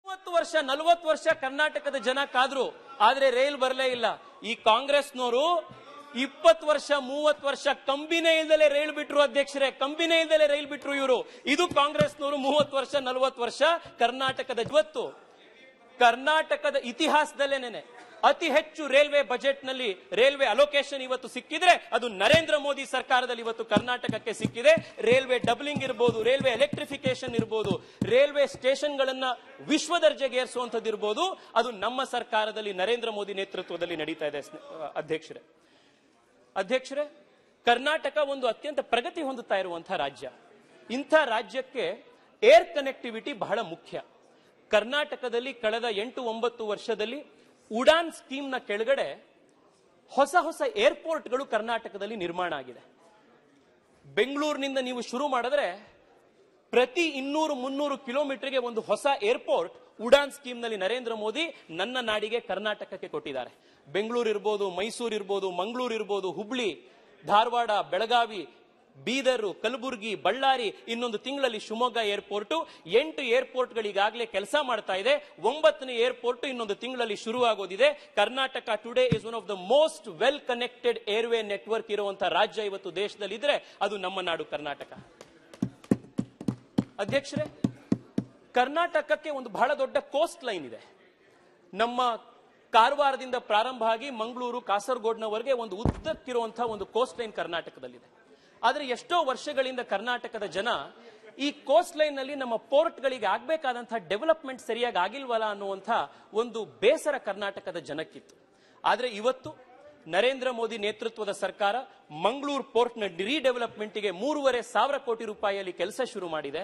ಮೂವತ್ತು ವರ್ಷ ನಲವತ್ತು ವರ್ಷ ಕರ್ನಾಟಕದ ಜನ ಕಾದ್ರು ಆದ್ರೆ ರೈಲ್ ಬರಲೇ ಇಲ್ಲ ಈ ಕಾಂಗ್ರೆಸ್ನವರು ಇಪ್ಪತ್ತು ವರ್ಷ ಮೂವತ್ತು ವರ್ಷ ಕಂಬಿನೇ ಇಲ್ದಲೆ ರೈಲ್ ಬಿಟ್ರು ಅಧ್ಯಕ್ಷರೇ ಕಂಬಿನೇ ಇಲ್ದಲೆ ರೈಲ್ ಬಿಟ್ರು ಇವರು ಇದು ಕಾಂಗ್ರೆಸ್ನವರು ಮೂವತ್ತು ವರ್ಷ ನಲವತ್ತು ವರ್ಷ ಕರ್ನಾಟಕದ ಇವತ್ತು ಕರ್ನಾಟಕದ ಇತಿಹಾಸದಲ್ಲೇನೆ ಅತಿ ಹೆಚ್ಚು ರೈಲ್ವೆ ಬಜೆಟ್ ನಲ್ಲಿ ರೈಲ್ವೆ ಅಲೋಕೇಶನ್ ಇವತ್ತು ಸಿಕ್ಕಿದ್ರೆ ಅದು ನರೇಂದ್ರ ಮೋದಿ ಸರ್ಕಾರದಲ್ಲಿ ಇವತ್ತು ಕರ್ನಾಟಕಕ್ಕೆ ಸಿಕ್ಕಿದೆ ರೈಲ್ವೆ ಡಬ್ಲಿಂಗ್ ಇರಬಹುದು ರೈಲ್ವೆ ಎಲೆಕ್ಟ್ರಿಫಿಕೇಶನ್ ಇರಬಹುದು ರೈಲ್ವೆ ಸ್ಟೇಷನ್ ಗಳನ್ನ ವಿಶ್ವ ದರ್ಜೆಗೆ ಏರಿಸುವಂತದ್ದು ಇರಬಹುದು ಅದು ನಮ್ಮ ಸರ್ಕಾರದಲ್ಲಿ ನರೇಂದ್ರ ಮೋದಿ ನೇತೃತ್ವದಲ್ಲಿ ನಡೀತಾ ಇದೆ ಸ್ನೇ- ಅಧ್ಯಕ್ಷರೇ ಅಧ್ಯಕ್ಷರೇ ಕರ್ನಾಟಕ ಒಂದು ಅತ್ಯಂತ ಪ್ರಗತಿ ಹೊಂದುತ್ತಾ ಇರುವಂತಹ ರಾಜ್ಯ ಇಂಥ ರಾಜ್ಯಕ್ಕೆ ಏರ್ ಕನೆಕ್ಟಿವಿಟಿ ಬಹಳ ಮುಖ್ಯ ಕರ್ನಾಟಕದಲ್ಲಿ ಕಳೆದ ಎಂಟು ಒಂಬತ್ತು ವರ್ಷದಲ್ಲಿ ಉಡಾನ್ ಸ್ಕೀಮ್ನ ಕೆಳಗಡೆ ಹೊಸ ಹೊಸ ಏರ್ಪೋರ್ಟ್ಗಳು ಕರ್ನಾಟಕದಲ್ಲಿ ನಿರ್ಮಾಣ ಆಗಿದೆ ಬೆಂಗಳೂರಿನಿಂದ ನೀವು ಶುರು ಮಾಡಿದ್ರೆ ಪ್ರತಿ ಇನ್ನೂರು ಮುನ್ನೂರು ಕಿಲೋಮೀಟರ್ಗೆ ಒಂದು ಹೊಸ ಏರ್ಪೋರ್ಟ್ ಉಡಾನ್ ಸ್ಕೀಮ್ ನಲ್ಲಿ ನರೇಂದ್ರ ಮೋದಿ ನನ್ನ ನಾಡಿಗೆ ಕರ್ನಾಟಕಕ್ಕೆ ಕೊಟ್ಟಿದ್ದಾರೆ ಬೆಂಗಳೂರು ಇರ್ಬೋದು ಮೈಸೂರು ಇರ್ಬೋದು ಮಂಗಳೂರು ಇರ್ಬೋದು ಹುಬ್ಳಿ ಧಾರವಾಡ ಬೆಳಗಾವಿ ಬೀದರು ಕಲಬುರಗಿ ಬಳ್ಳಾರಿ ಇನ್ನೊಂದು ತಿಂಗಳಲ್ಲಿ ಶಿವಮೊಗ್ಗ ಏರ್ಪೋರ್ಟ್ ಎಂಟು ಏರ್ಪೋರ್ಟ್ಗಳು ಈಗಾಗಲೇ ಕೆಲಸ ಮಾಡ್ತಾ ಇದೆ ಒಂಬತ್ತನೇ ಏರ್ಪೋರ್ಟ್ ಇನ್ನೊಂದು ತಿಂಗಳಲ್ಲಿ ಶುರು ಆಗೋದಿದೆ Karnataka today is one of the most well connected airway network ಇರುವಂತಹ ರಾಜ್ಯ ಇವತ್ತು ದೇಶದಲ್ಲಿ ಇದ್ರೆ ಅದು ನಮ್ಮ ನಾಡು ಕರ್ನಾಟಕ ಅಧ್ಯಕ್ಷರೇ ಕರ್ನಾಟಕಕ್ಕೆ ಒಂದು ಬಹಳ ದೊಡ್ಡ ಕೋಸ್ಟ್ ಲೈನ್ ಇದೆ ನಮ್ಮ ಕಾರವಾರದಿಂದ ಪ್ರಾರಂಭ ಆಗಿ ಮಂಗಳೂರು ಕಾಸರಗೋಡ್ನವರೆಗೆ ಒಂದು ಉದ್ದಕ್ಕಿರುವಂತಹ ಒಂದು ಕೋಸ್ಟ್ ಲೈನ್ ಕರ್ನಾಟಕದಲ್ಲಿದೆ ಆದ್ರೆ ಎಷ್ಟೋ ವರ್ಷಗಳಿಂದ ಕರ್ನಾಟಕದ ಜನ ಈ ಕೋಸ್ಟ್ ಲೈನ್ ನಲ್ಲಿ ನಮ್ಮ ಪೋರ್ಟ್ಗಳಿಗೆ ಆಗ್ಬೇಕಾದಂತಹ ಡೆವಲಪ್ಮೆಂಟ್ ಸರಿಯಾಗಿ ಆಗಿಲ್ವಲ್ಲ ಅನ್ನುವಂಥ ಒಂದು ಬೇಸರ ಕರ್ನಾಟಕದ ಜನಕ್ಕಿತ್ತು ಆದ್ರೆ ಇವತ್ತು ನರೇಂದ್ರ ಮೋದಿ ನೇತೃತ್ವದ ಸರ್ಕಾರ ಮಂಗಳೂರು ಪೋರ್ಟ್ನ ರೀಡೆವಲಪ್ಮೆಂಟ್ಗೆ ಮೂರುವರೆ ಸಾವಿರ ಕೋಟಿ ರೂಪಾಯಿಯಲ್ಲಿ ಕೆಲಸ ಶುರು ಮಾಡಿದೆ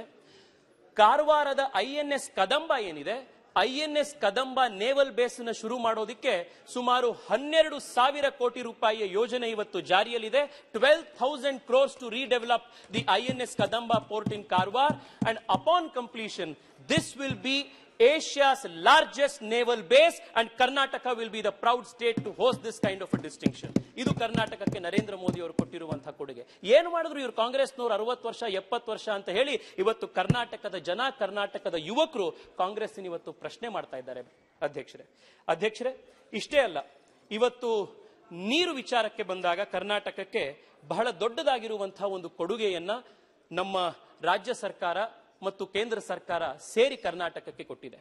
ಕಾರವಾರದ ಐ ಎನ್ ಎಸ್ ಕದಂಬ ಏನಿದೆ I N S Kadamba naval base ನ ಶುರು ಮಾಡೋದಕ್ಕೆ ಸುಮಾರು ಹನ್ನೆರಡು ಸಾವಿರ ಕೋಟಿ ರೂಪಾಯಿಯ ಯೋಜನೆ ಇವತ್ತು ಜಾರಿಯಲ್ಲಿದೆ twelve thousand crores to redevelop the I N S Kadamba port in Karwar and upon completion this will be Asia's largest naval base and Karnataka will be the proud state to host this kind of distinction ಇದು ಕರ್ನಾಟಕಕ್ಕೆ ನರೇಂದ್ರ ಮೋದಿ ಅವರು ಕೊಟ್ಟಿರುವಂತಹ ಕೊಡುಗೆ ಏನು ಮಾಡಿದ್ರು ಇವರು ಕಾಂಗ್ರೆಸ್ನವರು ಅರವತ್ತು ವರ್ಷ ಎಪ್ಪತ್ತು ವರ್ಷ ಅಂತ ಹೇಳಿ ಇವತ್ತು ಕರ್ನಾಟಕದ ಜನ ಕರ್ನಾಟಕದ ಯುವಕರು ಕಾಂಗ್ರೆಸ್ಸಿನ ಇವತ್ತು ಪ್ರಶ್ನೆ ಮಾಡ್ತಾ ಇದ್ದಾರೆ ಅಧ್ಯಕ್ಷರೇ ಅಧ್ಯಕ್ಷರೇ ಇಷ್ಟೇ ಅಲ್ಲ ಇವತ್ತು ನೀರು ವಿಚಾರಕ್ಕೆ ಬಂದಾಗ ಕರ್ನಾಟಕಕ್ಕೆ ಬಹಳ ದೊಡ್ಡದಾಗಿರುವಂತಹ ಒಂದು ಕೊಡುಗೆಯನ್ನ ನಮ್ಮ ರಾಜ್ಯ ಸರ್ಕಾರ ಮತ್ತು ಕೇಂದ್ರ ಸರ್ಕಾರ ಸೇರಿ ಕರ್ನಾಟಕಕ್ಕೆ ಕೊಟ್ಟಿದೆ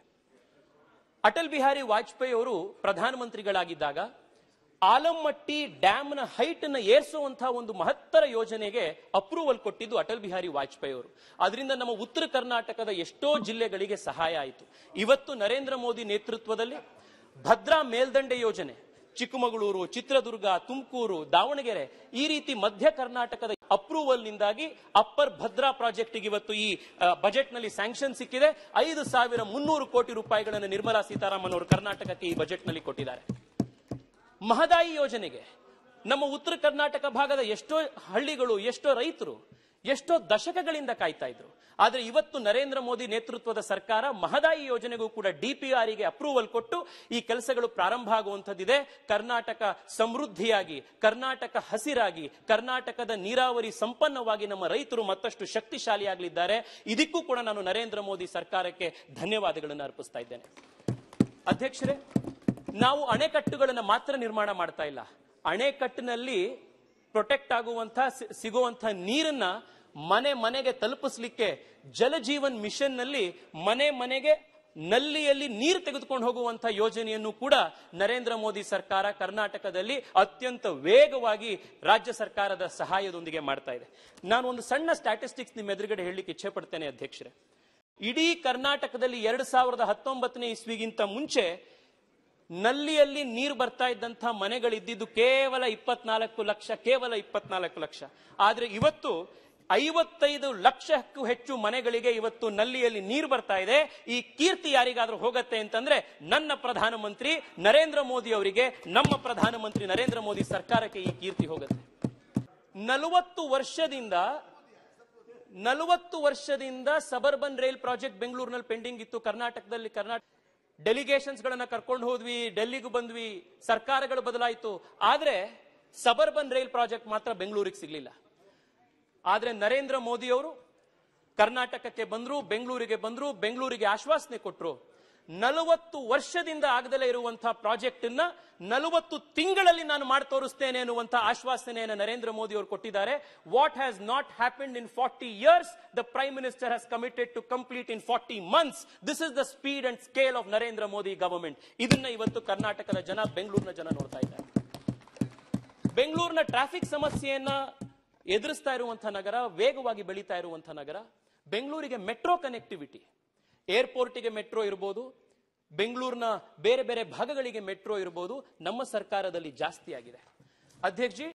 ಅಟಲ್ ಬಿಹಾರಿ ವಾಜಪೇಯಿ ಅವರು ಪ್ರಧಾನಮಂತ್ರಿಗಳಾಗಿದ್ದಾಗ ಆಲಮಟ್ಟಿ ಡ್ಯಾಮ್ನ ಹೈಟ್ ನ ಏರಿಸುವಂತಹ ಒಂದು ಮಹತ್ತರ ಯೋಜನೆಗೆ ಅಪ್ರೂವಲ್ ಕೊಟ್ಟಿದ್ದು ಅಟಲ್ ಬಿಹಾರಿ ವಾಜಪೇಯಿ ಅವರು ಅದರಿಂದ ನಮ್ಮ ಉತ್ತರ ಕರ್ನಾಟಕದ ಎಷ್ಟೋ ಜಿಲ್ಲೆಗಳಿಗೆ ಸಹಾಯ ಆಯಿತು ಇವತ್ತು ನರೇಂದ್ರ ಮೋದಿ ನೇತೃತ್ವದಲ್ಲಿ ಭದ್ರಾ ಮೇಲ್ದಂಡೆ ಯೋಜನೆ ಚಿಕ್ಕಮಗಳೂರು ಚಿತ್ರದುರ್ಗ ತುಮಕೂರು ದಾವಣಗೆರೆ ಈ ರೀತಿ ಮಧ್ಯ ಕರ್ನಾಟಕದ ಅಪ್ರೂವಲ್ ನಿಂದಾಗಿ ಅಪ್ಪರ್ ಭದ್ರಾ ಪ್ರಾಜೆಕ್ಟ್ ಇವತ್ತು ಈ ಬಜೆಟ್ ನಲ್ಲಿ ಸ್ಯಾಂಕ್ಷನ್ ಸಿಕ್ಕಿದೆ ಐದು ಸಾವಿರ ಮುನ್ನೂರು ಕೋಟಿ ರೂಪಾಯಿಗಳನ್ನು ನಿರ್ಮಲಾ ಸೀತಾರಾಮನ್ ಅವರು ಕರ್ನಾಟಕಕ್ಕೆ ಈ ಬಜೆಟ್ ನಲ್ಲಿ ಕೊಟ್ಟಿದ್ದಾರೆ ಮಹದಾಯಿ ಯೋಜನೆಗೆ ನಮ್ಮ ಉತ್ತರ ಕರ್ನಾಟಕ ಭಾಗದ ಎಷ್ಟೋ ಹಳ್ಳಿಗಳು ಎಷ್ಟೋ ರೈತರು ಎಷ್ಟೋ ದಶಕಗಳಿಂದ ಕಾಯ್ತಾ ಇದ್ರು ಆದ್ರೆ ಇವತ್ತು ನರೇಂದ್ರ ಮೋದಿ ನೇತೃತ್ವದ ಸರ್ಕಾರ ಮಹದಾಯಿ ಯೋಜನೆಗೂ ಕೂಡ ಡಿಪಿಆರ್ ಗೆ ಅಪ್ರೂವಲ್ ಕೊಟ್ಟು ಈ ಕೆಲಸಗಳು ಪ್ರಾರಂಭ ಆಗುವಂತದ್ದಿದೆ ಕರ್ನಾಟಕ ಸಮೃದ್ಧಿಯಾಗಿ ಕರ್ನಾಟಕ ಹಸಿರಾಗಿ ಕರ್ನಾಟಕದ ನೀರಾವರಿ ಸಂಪನ್ನವಾಗಿ ನಮ್ಮ ರೈತರು ಮತ್ತಷ್ಟು ಶಕ್ತಿಶಾಲಿಯಾಗಲಿದ್ದಾರೆ ಇದಕ್ಕೂ ಕೂಡ ನಾನು ನರೇಂದ್ರ ಮೋದಿ ಸರ್ಕಾರಕ್ಕೆ ಧನ್ಯವಾದಗಳನ್ನು ಅರ್ಪಿಸ್ತಾ ಇದ್ದೇನೆ ಅಧ್ಯಕ್ಷರೇ ನಾವು ಅಣೆಕಟ್ಟುಗಳನ್ನು ಮಾತ್ರ ನಿರ್ಮಾಣ ಮಾಡ್ತಾ ಇಲ್ಲ ಅಣೆಕಟ್ಟಿನಲ್ಲಿ ಪ್ರೊಟೆಕ್ಟ್ ಆಗುವಂತ ಸಿ- ಸಿಗುವಂತ ನೀರನ್ನ ಮನೆ ಮನೆಗೆ ತಲುಪಿಸ್ಲಿಕ್ಕೆ ಜಲಜೀವನ್ ಮಿಷನ್ ನಲ್ಲಿ ಮನೆ ಮನೆಗೆ ನಲ್ಲಿಯಲ್ಲಿ ನೀರು ತೆಗೆದುಕೊಂಡು ಹೋಗುವಂತ ಯೋಜನೆಯನ್ನು ಕೂಡ ನರೇಂದ್ರ ಮೋದಿ ಸರ್ಕಾರ ಕರ್ನಾಟಕದಲ್ಲಿ ಅತ್ಯಂತ ವೇಗವಾಗಿ ರಾಜ್ಯ ಸರ್ಕಾರದ ಸಹಾಯದೊಂದಿಗೆ ಮಾಡ್ತಾ ಇದೆ ನಾನು ಒಂದು ಸಣ್ಣ ಸ್ಟ್ಯಾಟಿಸ್ಟಿಕ್ಸ್ ನಿಮ್ಮ ಎದುರುಗಡೆ ಹೇಳಲಿಕ್ಕೆ ಇಚ್ಛೆ ಪಡ್ತೇನೆ ಅಧ್ಯಕ್ಷರೇ ಇಡೀ ಕರ್ನಾಟಕದಲ್ಲಿ ಎರಡ್ ಸಾವಿರದ ಹತ್ತೊಂಬತ್ತನೇ ಇಸ್ವಿಗಿಂತ ಮುಂಚೆ ನಲ್ಲಿಯಲ್ಲಿ ನೀರು ಬರ್ತಾ ಇದ್ದಂಥ ಮನೆಗಳಿದ್ದಿದ್ದು ಕೇವಲ ಇಪ್ಪತ್ನಾಲ್ಕು ಲಕ್ಷ ಕೇವಲ ಇಪ್ಪತ್ನಾಲ್ಕು ಲಕ್ಷ ಆದ್ರೆ ಇವತ್ತು ಐವತ್ತೈದು ಲಕ್ಷಕ್ಕೂ ಹೆಚ್ಚು ಮನೆಗಳಿಗೆ ಇವತ್ತು ನಲ್ಲಿಯಲ್ಲಿ ನೀರು ಬರ್ತಾ ಇದೆ ಈ ಕೀರ್ತಿ ಯಾರಿಗಾದ್ರೂ ಹೋಗತ್ತೆ ಅಂತಂದ್ರೆ ನನ್ನ ಪ್ರಧಾನಮಂತ್ರಿ ನರೇಂದ್ರ ಮೋದಿ ಅವರಿಗೆ ನಮ್ಮ ಪ್ರಧಾನಮಂತ್ರಿ ನರೇಂದ್ರ ಮೋದಿ ಸರ್ಕಾರಕ್ಕೆ ಈ ಕೀರ್ತಿ ಹೋಗುತ್ತೆ ನಲವತ್ತು ವರ್ಷದಿಂದ ನಲವತ್ತು ವರ್ಷದಿಂದ ಸಬರ್ಬನ್ ರೈಲ್ ಪ್ರಾಜೆಕ್ಟ್ ಬೆಂಗಳೂರಿನಲ್ಲಿ ಪೆಂಡಿಂಗ್ ಇತ್ತು ಕರ್ನಾಟಕದಲ್ಲಿ ಕರ್ನಾಟಕ ಡೆಲಿಗೇಷನ್ಸ್ ಗಳನ್ನ ಕರ್ಕೊಂಡು ಹೋದ್ವಿ ಡೆಲ್ಲಿಗೂ ಬಂದ್ವಿ ಸರ್ಕಾರಗಳು ಬದಲಾಯಿತು ಆದ್ರೆ ಸಬರ್ಬನ್ ರೈಲ್ ಪ್ರಾಜೆಕ್ಟ್ ಮಾತ್ರ ಬೆಂಗಳೂರಿಗೆ ಸಿಗ್ಲಿಲ್ಲ ಆದ್ರೆ ನರೇಂದ್ರ ಮೋದಿ ಅವರು ಕರ್ನಾಟಕಕ್ಕೆ ಬಂದ್ರು ಬೆಂಗಳೂರಿಗೆ ಬಂದ್ರು ಬೆಂಗಳೂರಿಗೆ ಆಶ್ವಾಸನೆ ಕೊಟ್ಟರು ನಲವತ್ತು ವರ್ಷದಿಂದ ಆಗದಲೇ ಇರುವಂತಹ ಪ್ರಾಜೆಕ್ಟ್ ಅನ್ನ ನಲವತ್ತು ತಿಂಗಳಲ್ಲಿ ನಾನು ಮಾಡಿ ತೋರಿಸ್ತೇನೆ ಅನ್ನುವಂತಹ ಆಶ್ವಾಸನೆಯನ್ನು ನರೇಂದ್ರ ಮೋದಿ ಅವರು ಕೊಟ್ಟಿದ್ದಾರೆ what has not happened in forty years the prime minister has committed to complete in forty months this is the speed and scale of Narendra Modi government ಇದನ್ನ ಇವತ್ತು ಕರ್ನಾಟಕದ ಜನ ಬೆಂಗಳೂರಿನ ಜನ ನೋಡ್ತಾ ಇದ್ದಾರೆ ಬೆಂಗಳೂರಿನ ಟ್ರಾಫಿಕ್ ಸಮಸ್ಯೆಯನ್ನ ಎದುರಿಸ್ತಾ ಇರುವಂತಹ ನಗರ ವೇಗವಾಗಿ ಬೆಳೀತಾ ಇರುವಂತಹ ನಗರ ಬೆಂಗಳೂರಿಗೆ ಮೆಟ್ರೋ ಕನೆಕ್ಟಿವಿಟಿ ಏರ್ಪೋರ್ಟಿಗೆ ಮೆಟ್ರೋ ಇರ್ಬೋದು ಬೆಂಗಳೂರಿನ ಬೇರೆ ಬೇರೆ ಭಾಗಗಳಿಗೆ ಮೆಟ್ರೋ ಇರ್ಬೋದು ನಮ್ಮ ಸರ್ಕಾರದಲ್ಲಿ ಜಾಸ್ತಿ ಆಗಿದೆ ಅಧ್ಯಕ್ಷ ಜಿ